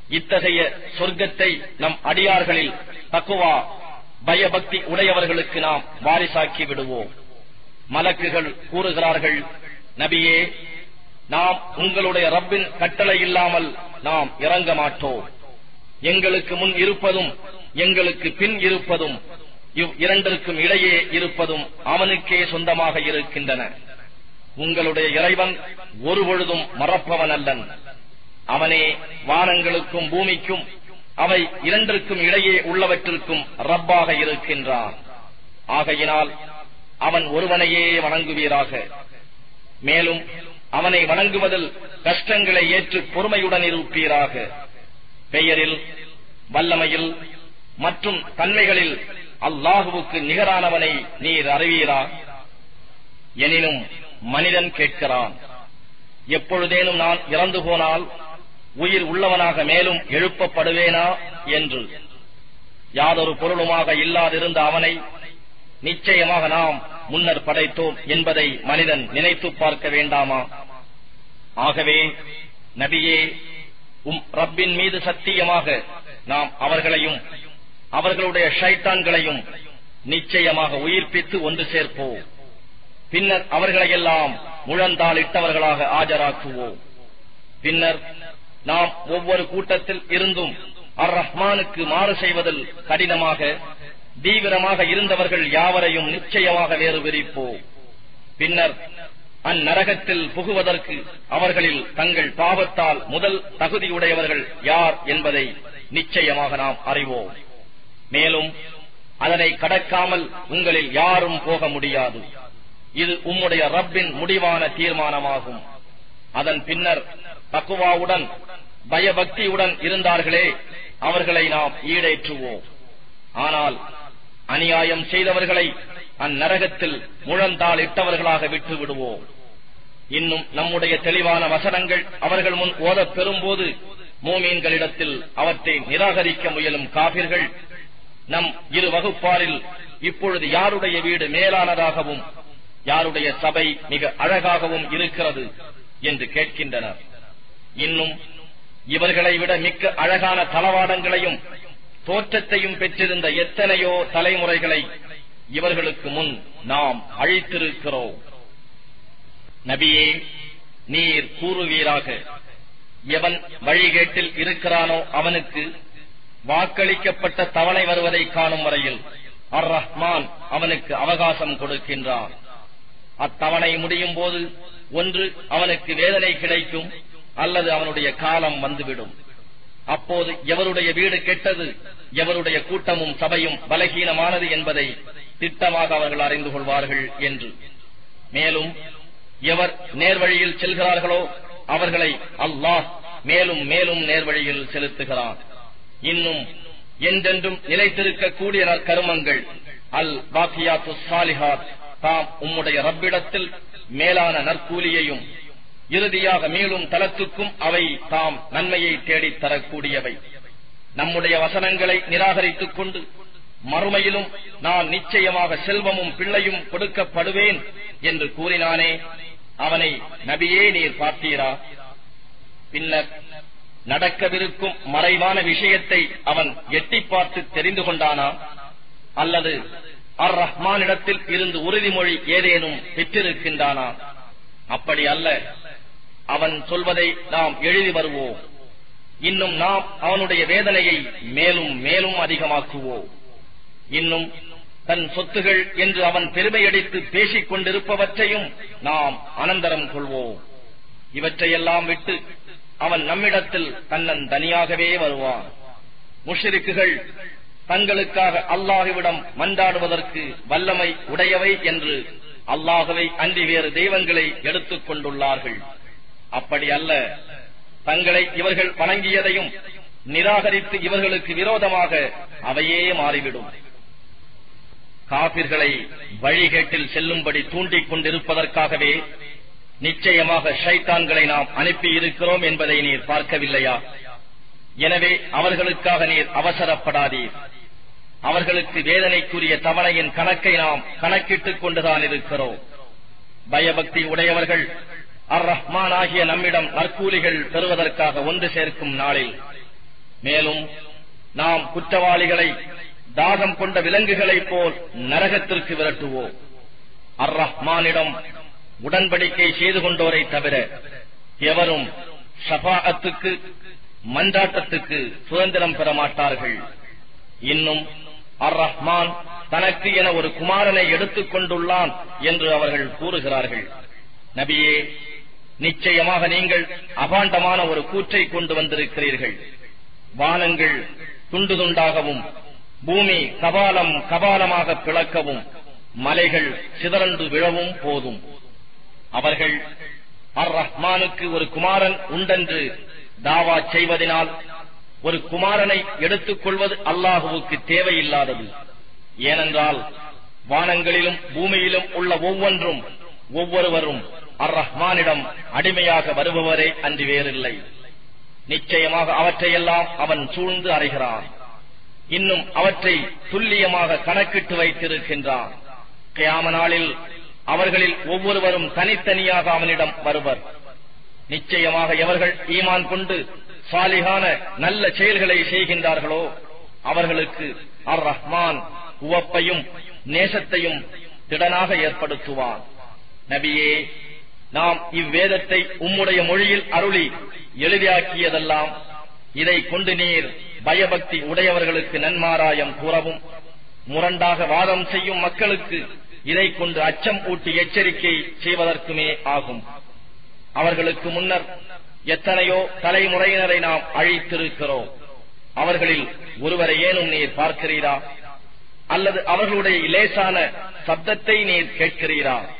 இத்தகைய சொர்க்கத்தை நம் அடியார்களில் தக்குவா பயபக்தி உடையவர்களுக்கு நாம் வாரிசாக்கி விடுவோம் மலக்குகள் கூறுகிறார்கள் நபியே நாம் உங்களுடைய ரப்பின் கட்டளை இல்லாமல் நாம் இறங்க மாட்டோம் எங்களுக்கு முன் இருப்பதும் எங்களுக்கு பின் இருப்பதும் இவ் இரண்டிற்கும் இடையே இருப்பதும் அவனுக்கே சொந்தமாக இருக்கின்றன உங்களுடைய இறைவன் ஒருபொழுதும் மறப்பவன் அல்லன் அவனே வானங்களுக்கும் பூமிக்கும் அவை இரண்டிற்கும் இடையே உள்ளவற்றிற்கும் ரப்பாக இருக்கின்றான் ஆகையினால் அவன் ஒருவனையே வணங்குவீராக மேலும் அவனை வணங்குவதில் கஷ்டங்களை ஏற்று பொறுமையுடன் இருப்பீராக பெயரில் வல்லமையில் மற்றும் தன்மைகளில் அல்லாஹுவுக்கு நிகரானவனை நீர் அறிவீரா எனினும் மனிதன் கேட்கிறான் எப்பொழுதேனும் நான் இறந்து போனால் உயிர் உள்ளவனாக மேலும் எழுப்பப்படுவேனா என்று யாதொரு பொருளுமாக இல்லாதிருந்த அவனை நிச்சயமாக நாம் முன்னர் படைத்தோம் என்பதை மனிதன் நினைத்து பார்க்க வேண்டாமா ஆகவே நபியே உம் ரப்பின் மீது சத்தியமாக நாம் அவர்களையும் அவர்களுடைய ஷைத்தான்களையும் நிச்சயமாக உயிர்ப்பித்து ஒன்று சேர்ப்போம் பின்னர் அவர்களையெல்லாம் முழந்தாளிட்டவர்களாக ஆஜராக்குவோம் பின்னர் நாம் ஒவ்வொரு கூட்டத்தில் இருந்தும் அர் ரஹ்மானுக்கு மாறு செய்வதில் கடினமாக தீவிரமாக இருந்தவர்கள் யாவரையும் நிச்சயமாக வேறு விரிப்போம் பின்னர் அந்நரகத்தில் புகுவதற்கு அவர்களில் தங்கள் பாவத்தால் முதல் தகுதியுடையவர்கள் யார் என்பதை நிச்சயமாக நாம் அறிவோம் மேலும் அதனை கடக்காமல் உங்களில் யாரும் போக முடியாது இது உம்முடைய ரப்பின் முடிவான தீர்மானமாகும் அதன் பின்னர் தக்குவாவுடன் பயபக்தியுடன் இருந்தார்களே அவர்களை நாம் ஈடேற்றுவோம் ஆனால் அநியாயம் செய்தவர்களை அந்நரகத்தில் முழந்தாள் இட்டவர்களாக விட்டு விடுவோம் இன்னும் நம்முடைய தெளிவான வசனங்கள் அவர்கள் முன் ஓதப் பெறும்போது மூமீன்களிடத்தில் அவற்றை நிராகரிக்க முயலும் காபிர்கள் நம் இரு வகுப்பாரில் இப்பொழுது யாருடைய வீடு மேலானதாகவும் யாருடைய சபை மிக அழகாகவும் இருக்கிறது என்று கேட்கின்றனர் இன்னும் இவர்களை விட மிக்க அழகான தளவாடங்களையும் தோற்றத்தையும் பெற்றிருந்த எத்தனையோ தலைமுறைகளை இவர்களுக்கு முன் நாம் அழித்திருக்கிறோம் நபியே நீர் கூறுவீராக எவன் வழிகேட்டில் இருக்கிறானோ அவனுக்கு வாக்களிக்கப்பட்ட தவணை வருவதை காணும் வரையில் அர் ரஹ்மான் அவனுக்கு அவகாசம் கொடுக்கின்றான் அத்தவணை முடியும் போது ஒன்று அவனுக்கு வேதனை கிடைக்கும் அல்லது அவனுடைய காலம் வந்துவிடும் அப்போது எவருடைய வீடு கெட்டது எவருடைய கூட்டமும் சபையும் பலகீனமானது என்பதை திட்டமாக அவர்கள் அறிந்து கொள்வார்கள் என்று மேலும் எவர் நேர்வழியில் செல்கிறார்களோ அவர்களை அல்லாஹ் மேலும் மேலும் நேர்வழியில் செலுத்துகிறான் இன்னும் என்றென்றும் நிலைத்திருக்கக்கூடிய நற்கருமங்கள் அல் பாக்கியாத்து சாலிஹாத் தாம் உம்முடைய ரப்பிடத்தில் மேலான நற்கூலியையும் இறுதியாக மீளும் தலத்துக்கும் அவை தாம் நன்மையை தேடித் தரக்கூடியவை நம்முடைய வசனங்களை நிராகரித்துக் கொண்டு மறுமையிலும் நான் நிச்சயமாக செல்வமும் பிள்ளையும் கொடுக்கப்படுவேன் என்று கூறினானே அவனை நபியே நீர் பார்த்தீரா பின்னர் நடக்கவிருக்கும் மறைவான விஷயத்தை அவன் எட்டி பார்த்து தெரிந்து கொண்டானா அல்லது அர் ரஹ்மானிடத்தில் இருந்து உறுதிமொழி ஏதேனும் பெற்றிருக்கின்றானா அப்படி அல்ல அவன் சொல்வதை நாம் எழுதி வருவோம் இன்னும் நாம் அவனுடைய வேதனையை மேலும் மேலும் அதிகமாக்குவோம் இன்னும் தன் சொத்துகள் என்று அவன் பெருமையடித்து பேசிக் கொண்டிருப்பவற்றையும் நாம் அனந்தரம் கொள்வோம் இவற்றையெல்லாம் விட்டு அவன் நம்மிடத்தில் தன்னன் தனியாகவே வருவான் முஷிரிக்குகள் தங்களுக்காக அல்லாஹுவிடம் மன்றாடுவதற்கு வல்லமை உடையவை என்று அல்லாஹுவை அன்றி வேறு தெய்வங்களை எடுத்துக் கொண்டுள்ளார்கள் அப்படி அல்ல தங்களை இவர்கள் வணங்கியதையும் நிராகரித்து இவர்களுக்கு விரோதமாக அவையே மாறிவிடும் காபிர்களை வழிகேட்டில் செல்லும்படி தூண்டிக் கொண்டிருப்பதற்காகவே நிச்சயமாக ஷைத்தான்களை நாம் அனுப்பி இருக்கிறோம் என்பதை நீர் பார்க்கவில்லையா எனவே அவர்களுக்காக நீர் அவசரப்படாதீர் அவர்களுக்கு வேதனைக்குரிய தவணையின் கணக்கை நாம் கணக்கிட்டுக் கொண்டுதான் இருக்கிறோம் பயபக்தி உடையவர்கள் அர் ரஹ்மான் ஆகிய நம்மிடம் நற்கூலிகள் பெறுவதற்காக ஒன்று சேர்க்கும் நாளில் மேலும் நாம் குற்றவாளிகளை தாகம் கொண்ட விலங்குகளைப் போல் நரகத்திற்கு விரட்டுவோம் அர் ரஹ்மானிடம் உடன்படிக்கை செய்து கொண்டோரை தவிர எவரும் ஷபாஅத்துக்கு மன்றாட்டத்துக்கு சுதந்திரம் பெற மாட்டார்கள் இன்னும் அர் ரஹ்மான் தனக்கு என ஒரு குமாரனை எடுத்துக் கொண்டுள்ளான் என்று அவர்கள் கூறுகிறார்கள் நபியே நிச்சயமாக நீங்கள் அபாண்டமான ஒரு கூற்றை கொண்டு வந்திருக்கிறீர்கள் வானங்கள் துண்டு துண்டாகவும் பூமி கபாலம் கபாலமாக பிளக்கவும் மலைகள் சிதறண்டு விழவும் போதும் அவர்கள் அர் ரஹ்மானுக்கு ஒரு குமாரன் உண்டென்று தாவா செய்வதனால் ஒரு குமாரனை எடுத்துக் கொள்வது அல்லாஹுவுக்கு தேவையில்லாதது ஏனென்றால் வானங்களிலும் பூமியிலும் உள்ள ஒவ்வொன்றும் ஒவ்வொருவரும் அர் ரஹ்மானிடம் அடிமையாக வருபவரே அன்றி வேறில்லை நிச்சயமாக அவற்றையெல்லாம் அவன் சூழ்ந்து அறைகிறான் இன்னும் அவற்றை துல்லியமாக கணக்கிட்டு வைத்திருக்கின்றான் கியாம நாளில் அவர்களில் ஒவ்வொருவரும் தனித்தனியாக அவனிடம் வருவர் நிச்சயமாக எவர்கள் ஈமான் கொண்டு சாலிகான நல்ல செயல்களை செய்கின்றார்களோ அவர்களுக்கு அர் ரஹ்மான் உவப்பையும் நேசத்தையும் திடனாக ஏற்படுத்துவான் நபியே நாம் இவ்வேதத்தை உம்முடைய மொழியில் அருளி எழுதியாக்கியதெல்லாம் இதை கொண்டு நீர் பயபக்தி உடையவர்களுக்கு நன்மாராயம் கூறவும் முரண்டாக வாதம் செய்யும் மக்களுக்கு இதை கொண்டு அச்சம் ஊட்டி எச்சரிக்கை செய்வதற்குமே ஆகும் அவர்களுக்கு முன்னர் எத்தனையோ தலைமுறையினரை நாம் அழித்திருக்கிறோம் அவர்களில் ஒருவரை ஏனும் நீர் பார்க்கிறீரா அல்லது அவர்களுடைய லேசான சப்தத்தை நீர் கேட்கிறீரா